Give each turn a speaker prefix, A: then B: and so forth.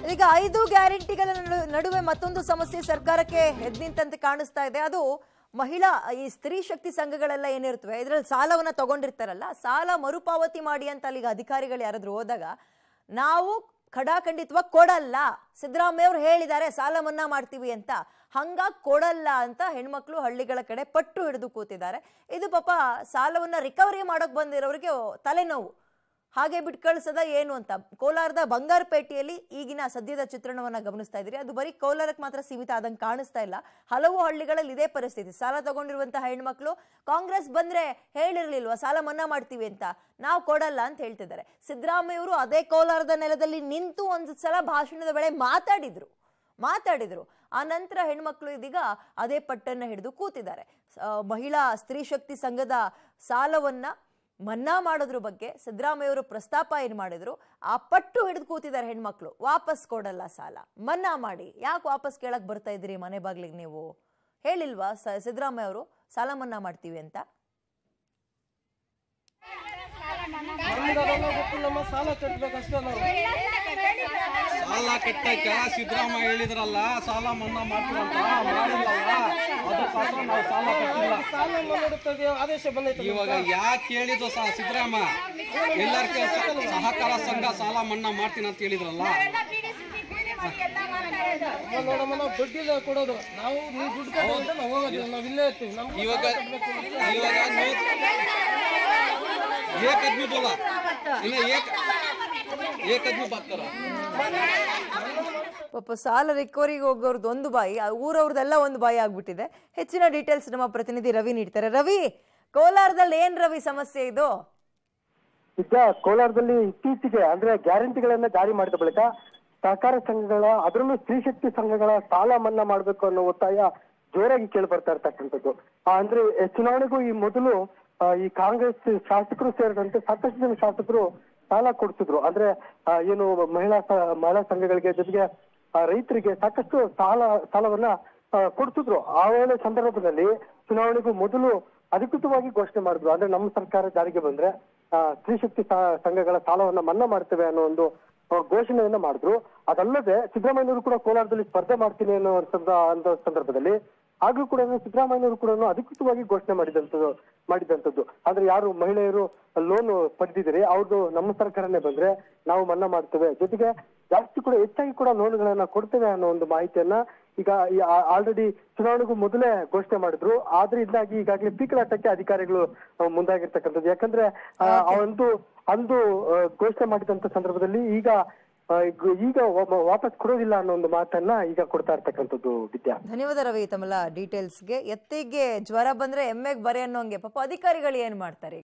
A: ಈಗ ಐದು ಗ್ಯಾರಂಟಿಗಳ ನಡು- ನಡುವೆ ಮತ್ತೊಂದು ಸಮಸ್ಯೆ ಸರ್ಕಾರಕ್ಕೆ ಎದ್ ನಿಂತಂತೆ ಕಾಣಿಸ್ತಾ ಇದೆ ಅದು ಮಹಿಳಾ ಈ ಸ್ತ್ರೀ ಶಕ್ತಿ ಸಂಘಗಳೆಲ್ಲ ಏನಿರ್ತವೆ ಇದ್ರಲ್ಲಿ ಸಾಲವನ್ನ ತಗೊಂಡಿರ್ತಾರಲ್ಲ ಸಾಲ ಮರುಪಾವತಿ ಮಾಡಿ ಅಂತ ಅಲ್ಲಿಗೆ ಅಧಿಕಾರಿಗಳು ಯಾರಾದ್ರೂ ಹೋದಾಗ ನಾವು ಖಡಾಖಂಡಿತವಾಗಿ ಕೊಡಲ್ಲ ಸಿದ್ದರಾಮಯ್ಯ ಅವರು ಹೇಳಿದ್ದಾರೆ ಸಾಲ ಮನ್ನಾ ಮಾಡ್ತೀವಿ ಅಂತ ಹಂಗಾಗಿ ಕೊಡಲ್ಲ ಅಂತ ಹೆಣ್ಮಕ್ಳು ಹಳ್ಳಿಗಳ ಕಡೆ ಪಟ್ಟು ಹಿಡಿದು ಕೂತಿದ್ದಾರೆ ಇದು ಪಾಪ ಸಾಲವನ್ನ ರಿಕವರಿ ಮಾಡೋಕ್ ಬಂದಿರೋರಿಗೆ ತಲೆನೋವು ಹಾಗೆ ಬಿಟ್ಟು ಕಳಿಸದ ಏನು ಅಂತ ಕೋಲಾರದ ಬಂಗಾರಪೇಟೆಯಲ್ಲಿ ಈಗಿನ ಸದ್ಯದ ಚಿತ್ರಣವನ್ನ ಗಮನಿಸ್ತಾ ಇದ್ದೀರಿ ಅದು ಬರೀ ಕೋಲಾರಕ್ಕೆ ಮಾತ್ರ ಸೀಮಿತ ಆದಂಗೆ ಕಾಣಿಸ್ತಾ ಇಲ್ಲ ಹಲವು ಹಳ್ಳಿಗಳಲ್ಲಿ ಇದೇ ಪರಿಸ್ಥಿತಿ ಸಾಲ ತಗೊಂಡಿರುವಂತಹ ಹೆಣ್ಮಕ್ಳು ಕಾಂಗ್ರೆಸ್ ಬಂದ್ರೆ ಹೇಳಿರ್ಲಿಲ್ವಾ ಸಾಲ ಮನ್ನಾ ಮಾಡ್ತೀವಿ ಅಂತ ನಾವು ಕೊಡಲ್ಲ ಅಂತ ಹೇಳ್ತಿದ್ದಾರೆ ಸಿದ್ದರಾಮಯ್ಯವರು ಅದೇ ಕೋಲಾರದ ನೆಲದಲ್ಲಿ ನಿಂತು ಒಂದು ಸಲ ಭಾಷಣದ ವೇಳೆ ಮಾತಾಡಿದ್ರು ಮಾತಾಡಿದ್ರು ಆ ನಂತರ ಹೆಣ್ಮಕ್ಳು ಇದೀಗ ಅದೇ ಪಟ್ಟನ್ನ ಹಿಡಿದು ಕೂತಿದ್ದಾರೆ ಸ- ಆ, ಮಹಿಳಾ ಸ್ತ್ರೀ ಶಕ್ತಿ ಸಂಘದ ಸಾಲವನ್ನ ಮನ್ನಾ ಮಾಡೋದ್ರ ಬಗ್ಗೆ ಸಿದ್ದರಾಮಯ್ಯವರು ಪ್ರಸ್ತಾಪ ಏನ್ ಮಾಡಿದ್ರು ಆ ಪಟ್ಟು ಹಿಡಿದು ಕೂತಿದ್ದಾರೆ ಹೆಣ್ಮಕ್ಳು ವಾಪಸ್ ಕೊಡಲ್ಲ ಸಾಲ ಮನ್ನಾ ಮಾಡಿ ಯಾಕೆ ವಾಪಸ್ ಕೇಳಕ್ ಬರ್ತಾ ಇದ್ರಿ ಮನೆ ಬಾಗ್ಲಿಗೆ ನೀವು ಹೇಳಿಲ್ವಾ ಸ- ಸಿದ್ದರಾಮಯ್ಯ ಅವರು ಸಾಲ ಮನ್ನಾ ಮಾಡ್ತೀವಿ ಅಂತ
B: ನಮ್ಗದೆಲ್ಲ ಗೊತ್ತಿಲ್ಲಮ್ಮ ಸಾಲ ಕಟ್ಬೇಕಷ್ಟೇ ನಾವು
C: ಸಾಲ ಕಟ್ಟಕ್ಕ ಸಿದ್ದರಾಮಯ್ಯ ಹೇಳಿದ್ರಲ್ಲ ಸಾಲ ಮನ್ನಾ ಮಾಡ್ತೀವಂತ ಮಾಡಿಲ್ಲಲ್ಲ ಅದಕ್ಕೋಸ್ಕರ ನಾವು ಸಾಲ ಕಟ್ಟಿಲ್ಲ
B: ಸಾಲ ಮಾಡುತ್ತದೆ ಆದೇಶ ಬಂದೈತೆ
C: ಇವಾಗ ಯಾಕೆ ಹೇಳಿದ್ರು ಸಹ ಸಿದ್ದರಾಮಯ್ಯ ಎಲ್ಲರಿಗೂ ಸಹಕಾರ ಸಂಘ ಸಾಲ ಮನ್ನಾ ಮಾಡ್ತೀನಿ ಅಂತ ಹೇಳಿದ್ರಲ್ಲ
B: ಅಮ್ಮ ನೋಡಮ್ಮ ನಾವು ಬಡ್ಡಿಲ್ಲ ಕೊಡೋದು ನಾವು ನೀವು ದುಡ್ಡು ಕೊಡೋದು ನಾವು ಹೋಗೋದಿಲ್ಲ ನಾವು ಇಲ್ಲೇ ಇರ್ತೀವಿ ನಮ್ಗೆ
C: ಇವಾಗ ಇವಾಗ ನೀವು ಏಕ್ ಆದ್ಮಿ ಬೋಲ ಇನ್ನ ಏಕ್ ಏಕ್ ಆದ್ಮಿ ಬಾಕ್ತಾರ
A: ಪಾಪ ಸಾಲ ರಿಕವರಿಗೆ ಹೋಗೋರ್ದು ಒಂದು ಬಾಯಿ ಆ ಊರವ್ರದ್ದೆಲ್ಲ ಒಂದು ಬಾಯಿ ಆಗ್ಬಿಟ್ಟಿದೆ ಹೆಚ್ಚಿನ ಡೀಟೇಲ್ಸ್ ನಮ್ಮ ಪ್ರತಿನಿಧಿ ರವಿ ನೀಡ್ತಾರೆ ರವಿ ಕೋಲಾರದಲ್ಲಿ ಏನ್ ರವಿ ಸಮಸ್ಯೆ ಇದು
D: ಈಗ ಕೋಲಾರದಲ್ಲಿ ಇತ್ತೀಚೆಗೆ ಅಂದ್ರೆ ಗ್ಯಾರಂಟಿಗಳನ್ನ ಜಾರಿ ಮಾಡಿದ ಬಳಿಕ ಸಹಕಾರ ಸಂಘಗಳ ಅದರಲ್ಲೂ ಸ್ತ್ರೀ ಶಕ್ತಿ ಸಂಘಗಳ ಸಾಲ ಮನ್ನಾ ಮಾಡಬೇಕು ಅನ್ನೋ ಒತ್ತಾಯ ಜೋರಾಗಿ ಕೇಳಿ ಬರ್ತಾ ಇರ್ತಕ್ಕಂಥದ್ದು ಆ, ಅಂದ್ರೆ ಎ, ಚುನಾವಣೆಗೂ ಈ ಮೊದಲು ಆ, ಈ ಕಾಂಗ್ರೆಸ್ ಶಾಸಕರು ಸೇರಿದಂತೆ ಸಾಕಷ್ಟು ಜನ ಶಾಸಕರು ಸಾಲ ಕೊಡ್ತಿದ್ರು ಅಂದ್ರೆ ಆ, ಏನು ಮಹಿಳಾ ಸ- ಮಹಿಳಾ ಸಂಘಗಳಿಗೆ ಜೊತೆಗೆ ಆ, ರೈತರಿಗೆ ಸಾಕಷ್ಟು ಸಾಲ ಸಾಲವನ್ನ ಆ, ಕೊಡ್ತಿದ್ರು ಆ ವೇಳೆ ಸಂದರ್ಭದಲ್ಲಿ ಚುನಾವಣೆಗೂ ಮೊದಲು ಅಧಿಕೃತವಾಗಿ ಘೋಷಣೆ ಮಾಡಿದ್ರು ಅಂದ್ರೆ ನಮ್ಮ ಸರ್ಕಾರ ಜಾರಿಗೆ ಬಂದ್ರೆ ಆ, ಸ್ತ್ರೀ ಶಕ್ತಿ ಸ- ಸಂಘಗಳ ಸಾಲವನ್ನ ಮನ್ನಾ ಮಾಡ್ತೇವೆ ಅನ್ನೋ ಒಂದು ಆ, ಘೋಷಣೆಯನ್ನ ಮಾಡಿದ್ರು ಅದಲ್ಲದೆ ಸಿದ್ದರಾಮಯ್ಯನವರು ಕೂಡ ಕೋಲಾರದಲ್ಲಿ ಸ್ಪರ್ಧೆ ಮಾಡ್ತೀನಿ ಅನ್ನೋ ಸಂದ- ಅನ್ನೋ ಸಂದರ್ಭದಲ್ಲಿ ಆಗ್ಲೂ ಕೂಡ ಸಿದ್ದರಾಮಯ್ಯನವರು ಕೂಡ ಅಧಿಕೃತವಾಗಿ ಘೋಷಣೆ ಮಾಡಿದಂಥದ್ದು ಮಾಡಿದಂಥದ್ದು ಅಂದ್ರೆ ಯಾರು ಮಹಿಳೆಯರು ಲೋನ್ ಪಡೆದಿದ್ದೀರಿ ಅವ್ರದ್ದು ನಮ್ಮ ಸರ್ಕಾರನೇ ಬಂದ್ರೆ ನಾವು ಮನ್ನಾ ಮಾಡ್ತೇವೆ ಜೊತೆಗೆ ಜಾಸ್ತಿ ಕೂಡ ಹೆಚ್ಚಾಗಿ ಕೂಡ ಲೋನ್ಗಳನ್ನ ಕೊಡ್ತೇವೆ ಅನ್ನೋ ಒಂದು ಮಾಹಿತಿಯನ್ನ ಈಗ ಆಲ್ರೆಡಿ ಚುನಾವಣೆಗೂ ಮೊದಲೇ ಘೋಷಣೆ ಮಾಡಿದ್ರು ಆದ್ರೆ ಇದಾಗಿ ಈಗಾಗಲೇ ಪೀಕಲಾಟಕ್ಕೆ ಅಧಿಕಾರಿಗಳು ಆ, ಮುಂದಾಗಿರ್ತಕ್ಕಂಥದ್ದು ಯಾಕಂದ್ರೆ ಆ, ಆ ಒಂದು ಅಂದು ಆ, ಘೋಷಣೆ ಮಾಡಿದಂತ ಸಂದರ್ಭದಲ್ಲಿ ಈಗ ಆ, ಈಗ- ಈಗ ವಾ- ವಾಪಸ್ ಕೊಡೋದಿಲ್ಲ ಅನ್ನೋ ಒಂದು ಮಾತನ್ನ ಈಗ ಕೊಡ್ತಾ ಇರ್ತಕ್ಕಂಥದ್ದು ವಿದ್ಯಾ
A: ಧನ್ಯವಾದ ರವಿ ತಮ್ಮೆಲ್ಲ ಡೀಟೇಲ್ಸ್ಗೆ ಎತ್ತಿಗೆ ಜ್ವರ ಬಂದ್ರೆ ಎಮ್ಮೆಗೆ ಬರೆ ಅನ್ನೋಂಗೆ ಪಾಪ ಅಧಿಕಾರಿಗಳು ಏನ್ ಮಾಡ್ತಾರೆ